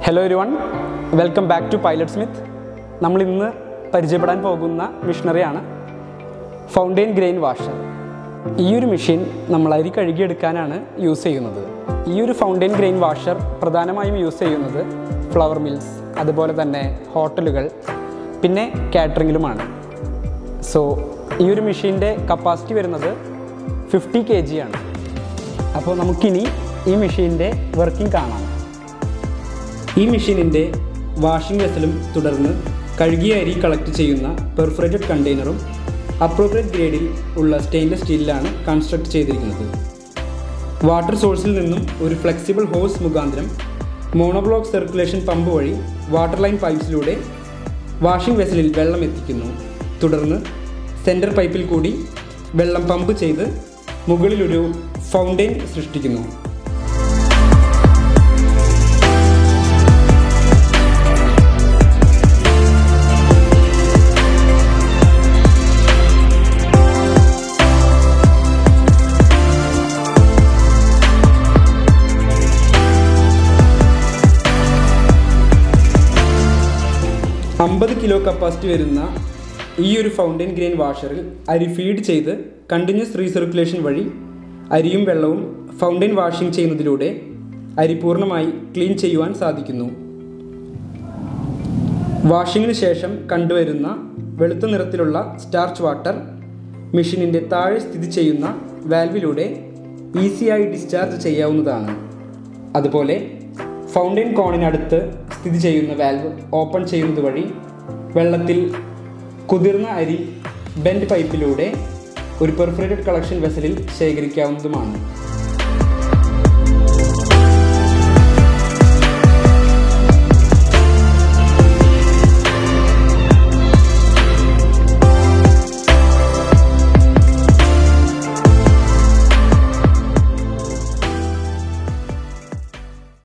hello everyone welcome back to Pilot Smith നമ്മൾ ഇന്ന് പരിചയപ്പെടാൻ പോകുന്ന മിഷനറിയാണ് ഫൗണ്ടെയിൻ ഗ്രെയിൻ വാഷർ ഈ ഒരു മെഷീൻ നമ്മൾ അരി കഴുകിയെടുക്കാനാണ് യൂസ് ചെയ്യുന്നത് ഈ ഒരു ഫൗണ്ടെയിൻ ഗ്രെയിൻ വാഷർ പ്രധാനമായും യൂസ് ചെയ്യുന്നത് ഫ്ലവർ മിൽസ് അതുപോലെ തന്നെ ഹോട്ടലുകൾ പിന്നെ കാറ്ററിങ്ങിലുമാണ് സോ ഈ ഒരു മെഷീൻ്റെ കപ്പാസിറ്റി വരുന്നത് ഫിഫ്റ്റി കെ ജി ആണ് അപ്പോൾ നമുക്കിനി ഈ മെഷീൻ്റെ വർക്കിംഗ് കാണാം ഈ മെഷീനിൻ്റെ വാഷിംഗ് വെസലും തുടർന്ന് കഴുകിയ അരി കളക്ട് ചെയ്യുന്ന പെർഫറേറ്റഡ് കണ്ടെയ്നറും അപ്രോപ്രിയറ്റ് ഗ്രേഡിൽ ഉള്ള സ്റ്റെയിൻലെസ് സ്റ്റീലിലാണ് കൺസ്ട്രക്ട് ചെയ്തിരിക്കുന്നത് വാട്ടർ സോഴ്സിൽ നിന്നും ഒരു ഫ്ലെക്സിബിൾ ഹോസ് മുഖാന്തരം മോണോബ്ലോക്ക് സർക്കുലേഷൻ പമ്പ് വഴി വാട്ടർ ലൈൻ പൈപ്സിലൂടെ വാഷിംഗ് വെസലിൽ വെള്ളം എത്തിക്കുന്നു തുടർന്ന് സെൻറ്റർ പൈപ്പിൽ കൂടി വെള്ളം പമ്പ് ചെയ്ത് മുകളിലൊരു ഫൗണ്ടെയിൻ സൃഷ്ടിക്കുന്നു അമ്പത് കിലോ കപ്പാസിറ്റി വരുന്ന ഈ ഒരു ഫൗണ്ടെയിൻ ഗ്രെയിൻ വാഷറിൽ അരി ഫീഡ് ചെയ്ത് കണ്ടിന്യൂസ് റീസർക്കുലേഷൻ വഴി അരിയും വെള്ളവും ഫൗണ്ടെയിൻ വാഷിംഗ് ചെയ്യുന്നതിലൂടെ അരി പൂർണ്ണമായി ക്ലീൻ ചെയ്യുവാൻ സാധിക്കുന്നു വാഷിങ്ങിന് ശേഷം കണ്ടുവരുന്ന വെളുത്ത നിറത്തിലുള്ള സ്റ്റാർച്ച് വാട്ടർ മെഷീനിൻ്റെ താഴെ സ്ഥിതി ചെയ്യുന്ന വാൽവിലൂടെ ഈസിയായി ഡിസ്ചാർജ് ചെയ്യാവുന്നതാണ് അതുപോലെ ഫൗണ്ടെയിൻ കോണിനടുത്ത് സ്ഥിതി ചെയ്യുന്ന വാൽവ് ഓപ്പൺ ചെയ്യുന്നത് വഴി വെള്ളത്തിൽ കുതിർന്ന അരി ബെൻഡ് പൈപ്പിലൂടെ ഒരു പെർഫറേറ്റഡ് കളക്ഷൻ വെസലിൽ ശേഖരിക്കാവുന്നതുമാണ്